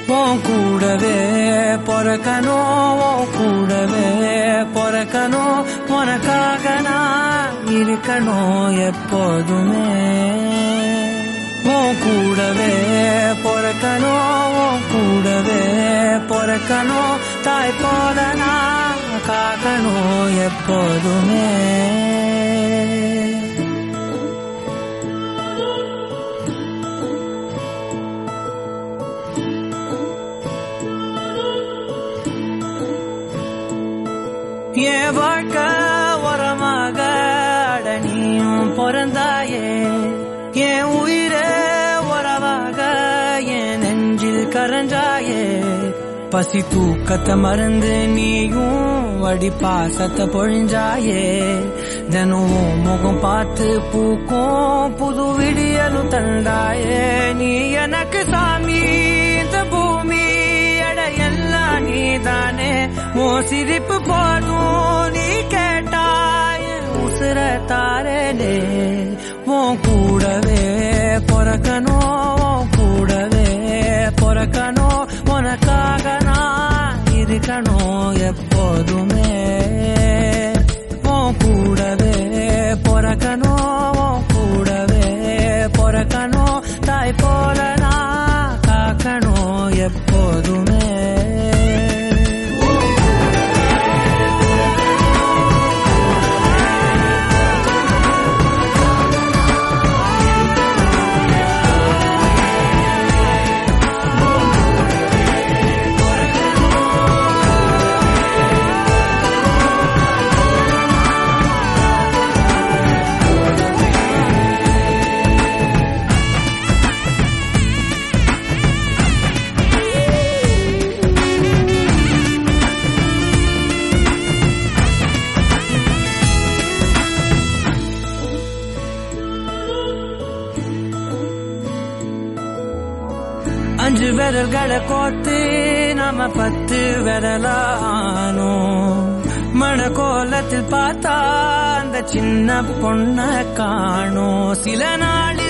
உன் கூடவே பொறக்கணும் உன் கூடவே பொறக்கணும் உனக்காக நான் இருக்கணும் எப்போதுமே உன் கூடவே பொறக்கணும் உன் கூடவே பொறக்கணும் தாய் போல நான் காக்கணும் எப்போதுமே என் வாழ்க்கை உரமாக அடனியும் பிறந்தாயே என் உயிரே உறவாக என் நெஞ்சில் கரஞ்சாயே பசி தூக்கத்தை மறந்து நீயும் வடி பாசத்தை பொழிஞ்சாயே தினமும் முகம் பார்த்து பூக்கும் புது விடியலும் தந்தாயே நீ எனக்கு சாமி இந்த பூமி எட எல்லாம் நீதானே ஓ சிரிப்பு போதும் நீ கேட்டாய் உசுர தாரேனே உன் கூடவே பொறக்கணும் உன் கூடவே பொறக்கணும் உனக்காக நான் இருக்கணும் எப்போதுமே உன் கூடவே பொறக்கணும் உன் கூடவே பொறக்கணும் தாய் போல நான் காக்கணும் எப்போதுமே அஞ்சு விரல்களை கோத்து நாம பத்து விரலானோ மண கோலத்தில் பார்த்தா அந்த சின்ன பொண்ண காணோம் சில நாளில்